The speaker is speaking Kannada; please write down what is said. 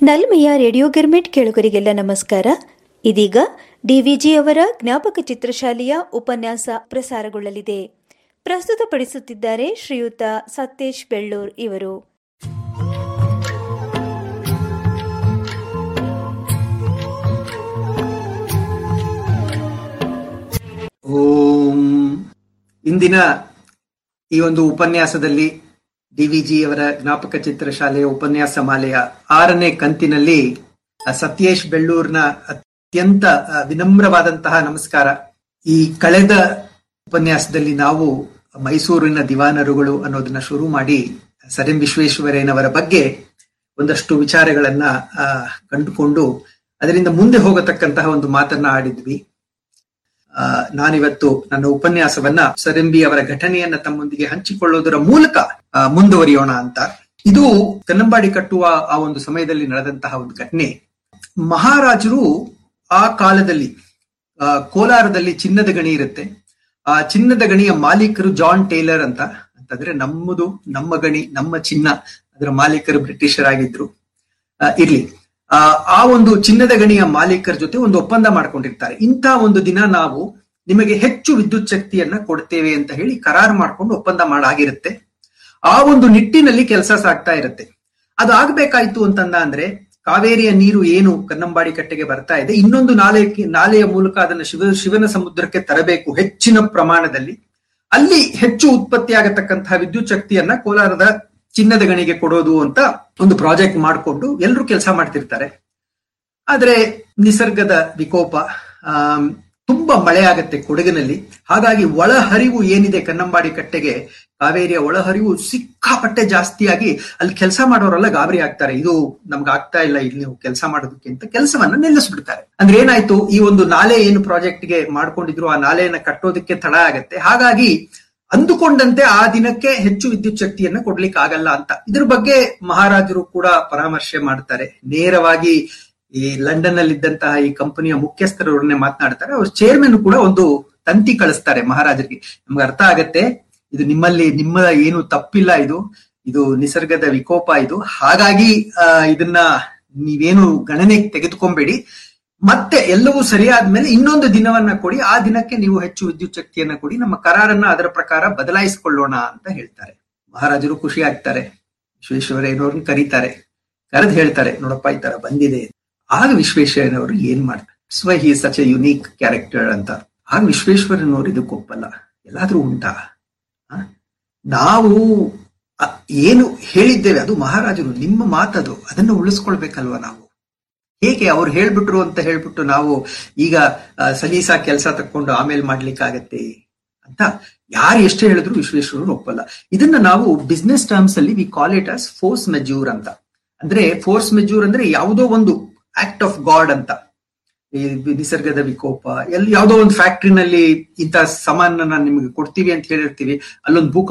ನಲ್ಮೆಯ ರೇಡಿಯೋ ಗಿರ್ಮಿಟ್ ಕೇಳುಗರಿಗೆಲ್ಲ ನಮಸ್ಕಾರ ಇದೀಗ ಡಿವಿಜಿ ಅವರ ಜ್ಞಾಪಕ ಚಿತ್ರಶಾಲೆಯ ಉಪನ್ಯಾಸ ಪ್ರಸಾರಗೊಳ್ಳಲಿದೆ ಪ್ರಸ್ತುತಪಡಿಸುತ್ತಿದ್ದಾರೆ ಶ್ರೀಯುತ ಸತೇಶ್ ಬೆಳ್ಳೂರ್ ಇವರು ಓಂ ಇಂದಿನ ಈ ಒಂದು ಉಪನ್ಯಾಸದಲ್ಲಿ ಡಿವಿಜಿ ಅವರ ಜ್ಞಾಪಕ ಚಿತ್ರಶಾಲೆಯ ಉಪನ್ಯಾಸ ಮಾಲೆಯ ಆರನೇ ಕಂತಿನಲ್ಲಿ ಆ, ಸತ್ಯೇಶ್ ಬೆಳ್ಳೂರ್ನ ಅತ್ಯಂತ ಆ, ವಿನಮ್ರವಾದಂತಹ ನಮಸ್ಕಾರ ಈ ಕಳೆದ ಉಪನ್ಯಾಸದಲ್ಲಿ ನಾವು ಮೈಸೂರಿನ ದಿವಾನರುಗಳು ಅನ್ನೋದನ್ನ ಶುರು ಮಾಡಿ ಸರ್ ಎಂ ವಿಶ್ವೇಶ್ವರಯ್ಯನವರ ಬಗ್ಗೆ ಒಂದಷ್ಟು ವಿಚಾರಗಳನ್ನ ಆ, ಕಂಡುಕೊಂಡು ಅದರಿಂದ ಮುಂದೆ ಹೋಗತಕ್ಕಂತಹ ಒಂದು ಮಾತನ್ನ ಆಡಿದ್ವಿ ಆ, ನಾನಿವತ್ತು ನನ್ನ ಉಪನ್ಯಾಸವನ್ನ ಸರಂಬಿ ಅವರ ಘಟನೆಯನ್ನ ತಮ್ಮೊಂದಿಗೆ ಹಂಚಿಕೊಳ್ಳೋದರ ಮೂಲಕ ಆ, ಮುಂದುವರಿಯೋಣ ಅಂತ ಇದು ಕನ್ನಂಬಾಡಿ ಕಟ್ಟುವ ಆ ಒಂದು ಸಮಯದಲ್ಲಿ ನಡೆದಂತಹ ಒಂದು ಘಟನೆ ಮಹಾರಾಜರು ಆ ಕಾಲದಲ್ಲಿ ಆ, ಕೋಲಾರದಲ್ಲಿ ಚಿನ್ನದ ಗಣಿ ಇರುತ್ತೆ ಆ ಚಿನ್ನದ ಗಣಿಯ ಮಾಲೀಕರು ಜಾನ್ ಟೇಲರ್ ಅಂತ ಅಂತಂದ್ರೆ ನಮ್ಮದು ನಮ್ಮ ಗಣಿ ನಮ್ಮ ಚಿನ್ನ ಅದರ ಮಾಲೀಕರು ಬ್ರಿಟಿಷರಾಗಿದ್ರು ಆ, ಇರ್ಲಿ ಆ, ಆ ಒಂದು ಚಿನ್ನದ ಗಣಿಯ ಮಾಲೀಕರ ಜೊತೆ ಒಂದು ಒಪ್ಪಂದ ಮಾಡ್ಕೊಂಡಿರ್ತಾರೆ ಇಂಥ ಒಂದು ದಿನ ನಾವು ನಿಮಗೆ ಹೆಚ್ಚು ವಿದ್ಯುತ್ ಶಕ್ತಿಯನ್ನ ಕೊಡ್ತೇವೆ ಅಂತ ಹೇಳಿ ಕರಾರು ಮಾಡ್ಕೊಂಡು ಒಪ್ಪಂದ ಮಾಡಾಗಿರುತ್ತೆ ಆ ಒಂದು ನಿಟ್ಟಿನಲ್ಲಿ ಕೆಲಸ ಸಾಗ್ತಾ ಇರುತ್ತೆ ಅದು ಆಗ್ಬೇಕಾಯ್ತು ಅಂತಂದ ಅಂದ್ರೆ ಕಾವೇರಿಯ ನೀರು ಏನು ಕನ್ನಂಬಾಡಿ ಕಟ್ಟೆಗೆ ಬರ್ತಾ ಇದೆ ಇನ್ನೊಂದು ನಾಲೆ ನಾಲೆಯ ಮೂಲಕ ಅದನ್ನ ಶಿವ ಶಿವನ ಸಮುದ್ರಕ್ಕೆ ತರಬೇಕು ಹೆಚ್ಚಿನ ಪ್ರಮಾಣದಲ್ಲಿ ಅಲ್ಲಿ ಹೆಚ್ಚು ಉತ್ಪತ್ತಿ ಆಗತಕ್ಕಂತಹ ವಿದ್ಯುತ್ ಶಕ್ತಿಯನ್ನ ಕೋಲಾರದ ಚಿನ್ನದ ಗಣಿಗೆ ಕೊಡೋದು ಅಂತ ಒಂದು ಪ್ರಾಜೆಕ್ಟ್ ಮಾಡಿಕೊಂಡು ಎಲ್ಲರೂ ಕೆಲಸ ಮಾಡ್ತಿರ್ತಾರೆ ಆದ್ರೆ ನಿಸರ್ಗದ ವಿಕೋಪ ಆಮ್, ತುಂಬಾ ಮಳೆ ಆಗತ್ತೆ ಕೊಡಗಿನಲ್ಲಿ ಹಾಗಾಗಿ ಒಳಹರಿವು ಏನಿದೆ ಕನ್ನಂಬಾಡಿ ಕಟ್ಟೆಗೆ ಕಾವೇರಿಯ ಒಳಹರಿವು ಸಿಕ್ಕಾಪಟ್ಟೆ ಜಾಸ್ತಿಯಾಗಿ ಅಲ್ಲಿ ಕೆಲಸ ಮಾಡೋರೆಲ್ಲ ಗಾಬರಿ ಆಗ್ತಾರೆ ಇದು ನಮ್ಗೆ ಆಗ್ತಾ ಇಲ್ಲ ಇಲ್ಲಿ ನೀವು ಕೆಲಸ ಮಾಡೋದಕ್ಕೆ ಅಂತ ಕೆಲಸವನ್ನ ನಿಲ್ಲಿಸ್ಬಿಡ್ತಾರೆ ಅಂದ್ರೆ ಏನಾಯ್ತು ಈ ಒಂದು ನಾಲೆ ಏನು ಪ್ರಾಜೆಕ್ಟ್ ಗೆ ಮಾಡ್ಕೊಂಡಿದ್ರು ಆ ನಾಲೆಯನ್ನ ಕಟ್ಟೋದಕ್ಕೆ ತಡ ಆಗತ್ತೆ ಹಾಗಾಗಿ ಅಂದುಕೊಂಡಂತೆ ಆ ದಿನಕ್ಕೆ ಹೆಚ್ಚು ವಿದ್ಯುತ್ ಶಕ್ತಿಯನ್ನ ಕೊಡ್ಲಿಕ್ಕೆ ಆಗಲ್ಲ ಅಂತ ಇದ್ರ ಬಗ್ಗೆ ಮಹಾರಾಜರು ಕೂಡ ಪರಾಮರ್ಶೆ ಮಾಡ್ತಾರೆ ನೇರವಾಗಿ ಈ ಲಂಡನ್ ಅಲ್ಲಿ ಇದ್ದಂತಹ ಈ ಕಂಪನಿಯ ಮುಖ್ಯಸ್ಥರವ್ರನ್ನೇ ಮಾತನಾಡ್ತಾರೆ ಅವ್ರ ಚೇರ್ಮನ್ ಕೂಡ ಒಂದು ತಂತಿ ಕಳಿಸ್ತಾರೆ ಮಹಾರಾಜರಿಗೆ ನಮ್ಗೆ ಅರ್ಥ ಆಗತ್ತೆ ಇದು ನಿಮ್ಮಲ್ಲಿ ನಿಮ್ಮ ಏನು ತಪ್ಪಿಲ್ಲ ಇದು ಇದು ನಿಸರ್ಗದ ವಿಕೋಪ ಇದು ಹಾಗಾಗಿ ಆ, ಇದನ್ನ ನೀವೇನು ಗಣನೆಗೆ ತೆಗೆದುಕೊಂಬೇಡಿ ಮತ್ತೆ ಎಲ್ಲವೂ ಸರಿಯಾದ್ಮೇಲೆ ಇನ್ನೊಂದು ದಿನವನ್ನ ಕೊಡಿ ಆ ದಿನಕ್ಕೆ ನೀವು ಹೆಚ್ಚು ವಿದ್ಯುತ್ ಶಕ್ತಿಯನ್ನ ಕೊಡಿ ನಮ್ಮ ಕರಾರನ್ನ ಅದರ ಪ್ರಕಾರ ಬದಲಾಯಿಸಿಕೊಳ್ಳೋಣ ಅಂತ ಹೇಳ್ತಾರೆ ಮಹಾರಾಜರು ಖುಷಿ ಆಗ್ತಾರೆ ವಿಶ್ವೇಶ್ವರಯ್ಯನವ್ರನ್ನ ಕರೀತಾರೆ ಕರೆದು ಹೇಳ್ತಾರೆ ನೋಡಪ್ಪ ಈ ತರ ಬಂದಿದೆ ಆಗ ವಿಶ್ವೇಶ್ವರಯ್ಯನವರು ಏನ್ ಮಾಡ್ತಾರೆ so he such a unique character ಅಂತ ಆಗ ವಿಶ್ವೇಶ್ವರಯ್ಯನವರು ಇದಕ್ಕೆ ಒಪ್ಪಲ್ಲ ಎಲ್ಲಾದ್ರೂ ಉಂಟಾ ಆ? ನಾವು ಅ- ಏನು ಹೇಳಿದ್ದೇವೆ ಅದು ಮಹಾರಾಜರು ನಿಮ್ಮ ಮಾತದು ಅದನ್ನ ಉಳಿಸ್ಕೊಳ್ಬೇಕಲ್ವಾ ನಾವು ಹೇಗೆ ಅವ್ರು ಹೇಳ್ಬಿಟ್ರು ಅಂತ ಹೇಳ್ಬಿಟ್ಟು ನಾವು ಈಗ ಆ, ಸಲೀಸಾ ಕೆಲಸ ತಕ್ಕೊಂಡು ಆಮೇಲೆ ಮಾಡ್ಲಿಕ್ಕಾಗತ್ತೆ ಅಂತ ಯಾರು ಎಷ್ಟೇ ಹೇಳಿದ್ರು ವಿಶ್ವೇಶ್ವರರು ಒಪ್ಪಲ್ಲ ಇದನ್ನ ನಾವು ಬಿಸ್ನೆಸ್ ಟರ್ಮ್ಸ್ ಅಲ್ಲಿ we call it as force majeure ಅಂತ ಅಂದ್ರೆ ಫೋರ್ಸ್ ಮೆಜ್ಯೂರ್ ಅಂದ್ರೆ ಯಾವುದೋ ಒಂದು ಆಕ್ಟ್ ಆಫ್ ಗಾಡ್ ಅಂತ ಈ ನಿಸರ್ಗದ ವಿಕೋಪ ಎಲ್ಲಿ ಯಾವುದೋ ಒಂದು ಫ್ಯಾಕ್ಟ್ರಿನಲ್ಲಿ ಇಂಥ ಸಾಮಾನನ್ನ ನಿಮ್ಗೆ ಕೊಡ್ತೀವಿ ಅಂತ ಹೇಳಿರ್ತೀವಿ ಅಲ್ಲೊಂದು ಭೂಕಂಪ